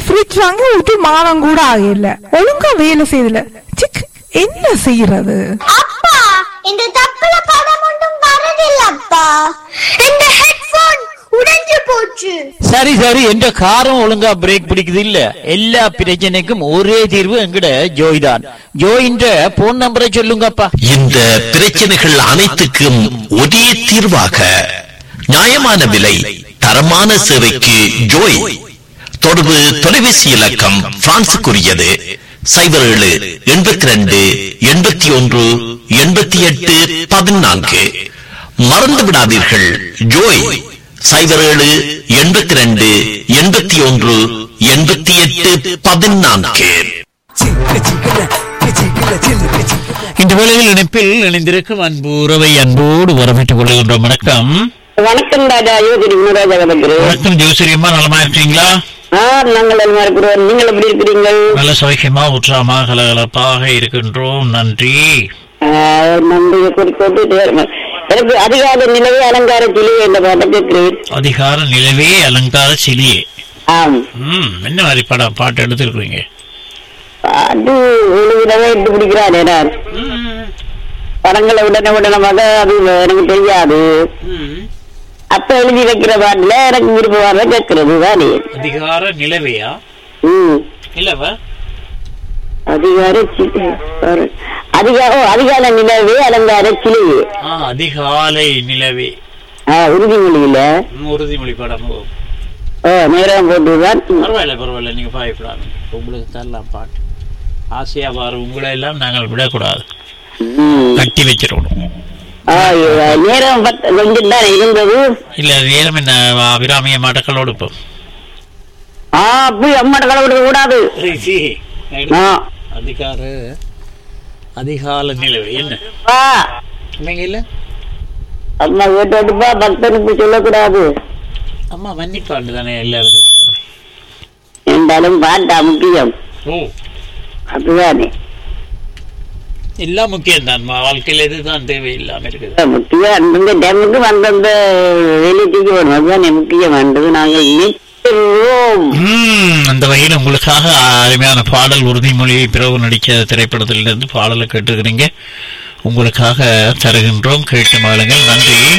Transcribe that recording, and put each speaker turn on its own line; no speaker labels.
Fridge வாங்கி ஒரு மாதம் கூட ஆகல ஒழுங்கா வேலை செய்யல சிக் என்ன செய்யறது
அப்பா இந்த தப்புல படம் ஒன்றும் வரதில்லப்பா இந்த ஹெட்போன் உடைஞ்சு போச்சு
சரி சரி என்ற காரம் ஒழுங்கா பிரேக் பிடிக்குது இல்ல எல்லா பிரச்சனைக்கும் ஒரே தீர்வு எங்கட ஜோய் தான் ஜோயின்ற போன் நம்பரை சொல்லுங்கப்பா
இந்த பிரச்சனைகள் அனைத்துக்கும் ஒரே தீர்வாக நியாயமான விலை தரமான சேவைக்கு ஜோய் தொடர்பு தொலைபேசி இலக்கம் பிரான்சுக்குரியது சைபர் ஏழு எண்பத்தி ரெண்டு எண்பத்தி ஒன்று எண்பத்தி எட்டு பதினான்கு மறந்து விடாதீர்கள் ஜோய் சைபர் ஏழு எண்பத்தி ரெண்டு எண்பத்தி ஒன்று எண்பத்தி எட்டு பதினான்கு
இந்த வேளையில் இணைப்பில் இணைந்திருக்கும் அன்பு உறவை அன்போடு வரவேற்றுக் கொள்கின்றோம் வணக்கம்
வணக்கம் ராஜா யோகிரி குணராஜா கலக்கிறேன்
வணக்கம் ஜோசிரியம்மா நலமா இருக்கீங்களா
ஆ நாங்கள் நல்லா இருக்கிறோம் நீங்கள் எப்படி இருக்கிறீங்கள்
நல்ல சௌக்கியமா உற்சாகமா கலகலப்பாக இருக்கின்றோம் நன்றி
ஆ, நன்றியை குறிக்கோட்டு எனக்கு அதிகால நிலவே அலங்கார கிளி என்ற பாட்டை கேட்கிறேன்
அதிகார நிலவே அலங்கார சிலியே
ஆம்
ம் என்ன மாதிரி படம் பாட்டு எடுத்திருக்கீங்க
பாட்டு எழுதினவே எடுத்து பிடிக்கிறானே நான் படங்களை உடனே உடனமாக அது எனக்கு தெரியாது அப்ப எழுதி வைக்கிற பாட்டுல எனக்கு விருப்பம் வர கேட்கறது தானே
அதிகார நிலவையா
ம்
இல்லவா
அதிகார சி- பாரு. அதிகா- ஓ, அதிகால நிலவே அலங்கார கிளியே
ஆ அதிகாலை நிலவே
ஆ, உறுதிமொழியில
ம், உறுதிமொழி படம் ஓ.
ஓ, நேரம் போட்டுதான்
பரவாயில்ல பரவாயில்ல நீங்க பயப்படாது உங்களுக்கு தரலாம் பாட்டு ஆசையா பாரு உங்களை எல்லாம் நாங்கள் விடக்கூடாது
ம்.
கட்டி வச்சிடணும்
ஆ, இ- நேரம் பத்து கொஞ்சம் தான் இருந்தது
இல்ல நேரம் என்ன அபிராமிய மாட்டக்களோடு இப்போ
ஆ அப்படி அம்மாட்ட கடவுளுக்கு கூடாது ஆ,
அதிகார அதிகால நிலவு என்ன
பா,
நீங்க இல்ல
அம்மா கேட்டுப்பா பக்தனுக்கு சொல்லக்கூடாது
அம்மா மன்னிப்பாண்டு தானே எல்லாருக்கும்
என்றாலும் பாட்டா முக்கியம்
ஓ
அதுதானே
எல்லாம் முக்கியம் தான் வாழ்க்கையில இதுதான் தேவையில்லாம இருக்குது
முக்கியம் அந்தந்த டைமுக்கு அந்தந்த வெளியேற்றிக்கு வரும் அதுதானே முக்கியம் என்றது நாங்கள் நினைக்கிறோம்
ம், அந்த வகையில் உங்களுக்காக அருமையான பாடல் உறுதிமொழி பிறகு நடிக்க திரைப்படத்திலிருந்து பாடலை கேட்டுக்கிறீங்க உங்களுக்காக தருகின்றோம் கேட்டு மாளுங்கள் நன்றி